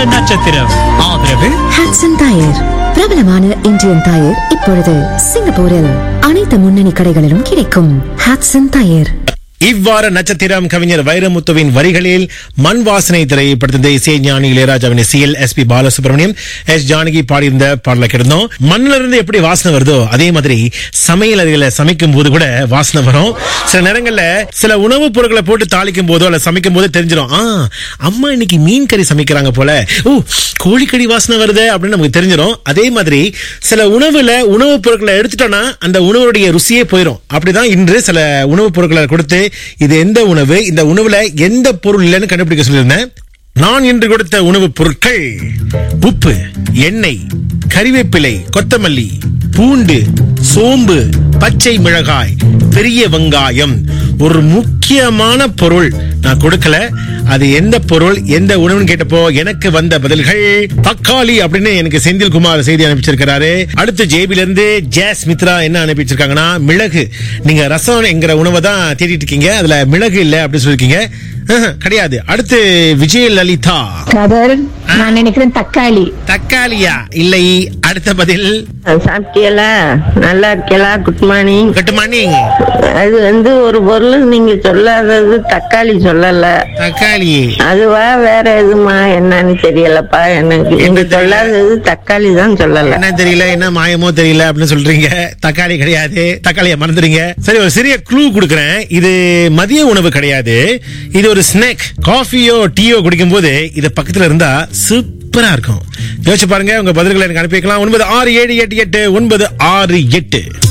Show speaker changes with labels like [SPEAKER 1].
[SPEAKER 1] நட்சத்திரம் ஆதரவு
[SPEAKER 2] ஹாட்சன் டயர் பிரபலமான இந்தியன் டயர் இப்பொழுது சிங்கப்பூரில் அனைத்து முன்னணி கடைகளிலும் கிடைக்கும் ஹாட்சன் டயர்
[SPEAKER 3] இவ்வாறு நட்சத்திரம் கவிஞர் வைரமுத்துவின் வரிகளில் மண் வாசனை திரைப்படத்தின் இசை ஞானி இளையராஜாவின் இசையில் S P Balasubrahmanyam S Janaki பாடியிருந்த பாடலை கிடந்தோம் மண்ணில இருந்து எப்படி வாசனை வருதோ அதே மாதிரி சமையல் அறையில சமைக்கும் போது கூட வாசனை வரும் சில நேரங்கள்ல சில உணவுப் பொருட்களை போட்டு தாளிக்கும் போதோ அல்ல சமைக்கும் போதோ தெரிஞ்சிடும் ஆ அம்மா இன்னைக்கு மீன் கறி சமைக்கிறாங்க போல ஓ கோழிக்கறி வாசனை வருது அப்படின்னு நமக்கு தெரிஞ்சிடும் அதே மாதிரி சில உணவுல உணவுப் பொருட்களை எடுத்துட்டோம்னா அந்த உணவுடைய ருசியே போயிடும் அப்படிதான் இன்று சில உணவுப் பொருட்களை கொடுத்து இது எந்த உணவு இந்த உணவுல எந்த பொருள் இல்லைன்னு கண்டுபிடிக்க சொல்லியிருந்தேன் நான் இன்று கொடுத்த உணவுப் பொருட்கள் உப்பு எண்ணெய் கறிவேப்பிலை கொத்தமல்லி பூண்டு சோம்பு பச்சை மிளகாய் பெரிய வெங்காயம் ஒரு முக்கியமான பொருள் நான் கொடுக்கல அது எந்த பொருள் எந்த உணவுன்னு கேட்டப்போ எனக்கு வந்த பதில்கள் தக்காளி அப்படின்னு எனக்கு செந்தில் குமார் செய்தி அனுப்பிச்சிருக்கிறாரு அடுத்து ஜேபில இருந்து ஜேஸ் மித்ரா என்ன அனுப்பிச்சிருக்காங்கன்னா மிளகு நீங்க ரசம் என்கிற உணவை தான் தேடிட்டு இருக்கீங்க அதுல மிளகு இல்ல அப்படின்னு சொல்லிருக்கீங்க ஆஹா, கிடையாது அடுத்து விஜய லலிதா
[SPEAKER 4] கதர் நான் நினைக்கிறேன் தக்காளி
[SPEAKER 3] தக்காளியா இல்லை அடுத்த பதில்
[SPEAKER 5] சாப்பிட்டியலா நல்லா இருக்கியலா குட் மார்னிங்
[SPEAKER 3] குட் மார்னிங்
[SPEAKER 5] அது வந்து ஒரு பொருள் நீங்க சொல்லாதது தக்காளி சொல்லல
[SPEAKER 3] தக்காளி
[SPEAKER 5] அதுவா வேற எதுமா என்னன்னு தெரியலப்பா எனக்கு நீங்க
[SPEAKER 3] தெரியல?
[SPEAKER 5] சொல்லாதது தக்காளி தான் சொல்லல
[SPEAKER 3] என்ன தெரியல என்ன மாயமோ தெரியல அப்படின்னு சொல்றீங்க தக்காளி கிடையாது தக்காளியை மறந்துறீங்க சரி ஒரு சிறிய க்ளூ கொடுக்குறேன் இது மதிய உணவு கிடையாது இது ஒரு ஸ்நாக் காஃபியோ டீயோ குடிக்கும் போது இது பக்கத்துல இருந்தா சூப்பரா இருக்கும் யோசிச்சு பாருங்க உங்க பதில்களை எனக்கு அனுப்பிக்கலாம் ஒன்பது ஆறு ஏழு எட்டு எட்டு ஒன்பது ஆறு எட்டு